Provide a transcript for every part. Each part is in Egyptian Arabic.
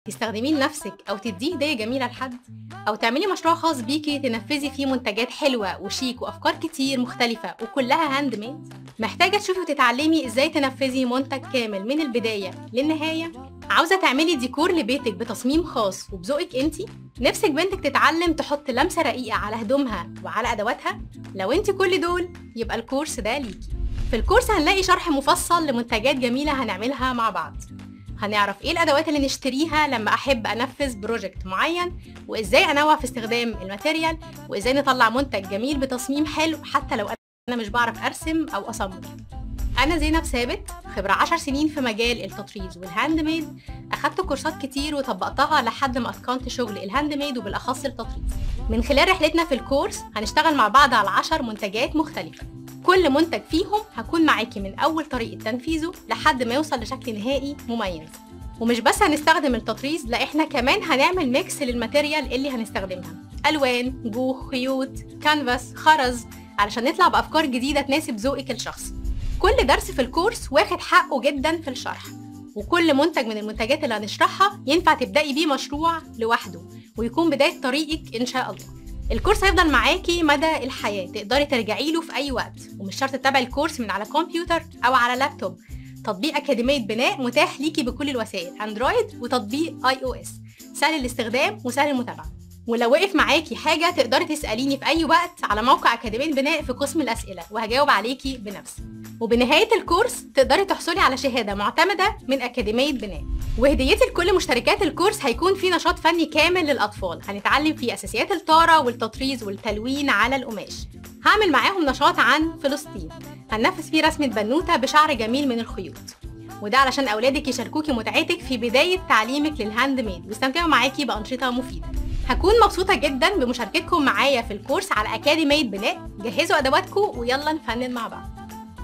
تستخدميه لنفسك أو تديه هدية جميلة لحد أو تعملي مشروع خاص بيكي تنفذي فيه منتجات حلوة وشيك وأفكار كتير مختلفة وكلها هاند ميد محتاجة تشوفي وتتعلمي إزاي تنفذي منتج كامل من البداية للنهاية عاوزة تعملي ديكور لبيتك بتصميم خاص وبذوقك انتي نفسك بنتك تتعلم تحط لمسة رقيقة على هدومها وعلى أدواتها لو انت كل دول يبقى الكورس ده ليكي في الكورس هنلاقي شرح مفصل لمنتجات جميلة هنعملها مع بعض هنعرف ايه الادوات اللي نشتريها لما احب انفذ بروجكت معين وازاي انوع في استخدام الماتيريال وازاي نطلع منتج جميل بتصميم حلو حتى لو انا مش بعرف ارسم او اصمم انا زينب ثابت خبره 10 سنين في مجال التطريز والهاند ميد اخدت كورسات كتير وطبقتها لحد ما اتقنت شغل الهاند ميد وبالاخص التطريز من خلال رحلتنا في الكورس هنشتغل مع بعض على 10 منتجات مختلفه كل منتج فيهم هكون معاكي من أول طريقة تنفيذه لحد ما يوصل لشكل نهائي مميز ومش بس هنستخدم التطريز لا احنا كمان هنعمل ميكس للماتيريال اللي هنستخدمها ألوان جوه خيوط كانفاس خرز علشان نطلع بأفكار جديدة تناسب ذوقك الشخصي كل درس في الكورس واخد حقه جدا في الشرح وكل منتج من المنتجات اللي هنشرحها ينفع تبدأي بيه مشروع لوحده ويكون بداية طريقك إن شاء الله الكورس هيفضل معاكي مدى الحياة تقدري ترجعي له في أي وقت ومش شرط تتابعي الكورس من على كمبيوتر أو على لابتوب تطبيق أكاديمية بناء متاح ليكي بكل الوسائل أندرويد وتطبيق اي او اس سهل الاستخدام وسهل المتابعة ولو وقف معاكي حاجة تقدري تسأليني في أي وقت على موقع أكاديمية بناء في قسم الأسئلة وهجاوب عليكي بنفسي وبنهاية الكورس تقدري تحصلي على شهادة معتمدة من أكاديمية بناء وهديتي لكل مشتركات الكورس هيكون في نشاط فني كامل للأطفال هنتعلم فيه أساسيات الطارة والتطريز والتلوين على القماش هعمل معاهم نشاط عن فلسطين هننفذ فيه رسمة بنوتة بشعر جميل من الخيوط وده علشان أولادك يشاركوكي متعتك في بداية تعليمك للهاند ميد ويستمتعوا معاكي بأنشطة مفيدة هكون مبسوطة جدا بمشاركتكم معايا في الكورس على أكاديمية بناء جهزوا أدواتكم ويلا نفنن مع بعض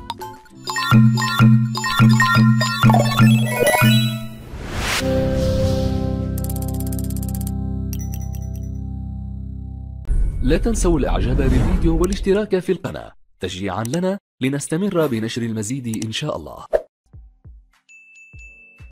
لا تنسوا الاعجاب بالفيديو والاشتراك في القناة تشجيعا لنا لنستمر بنشر المزيد ان شاء الله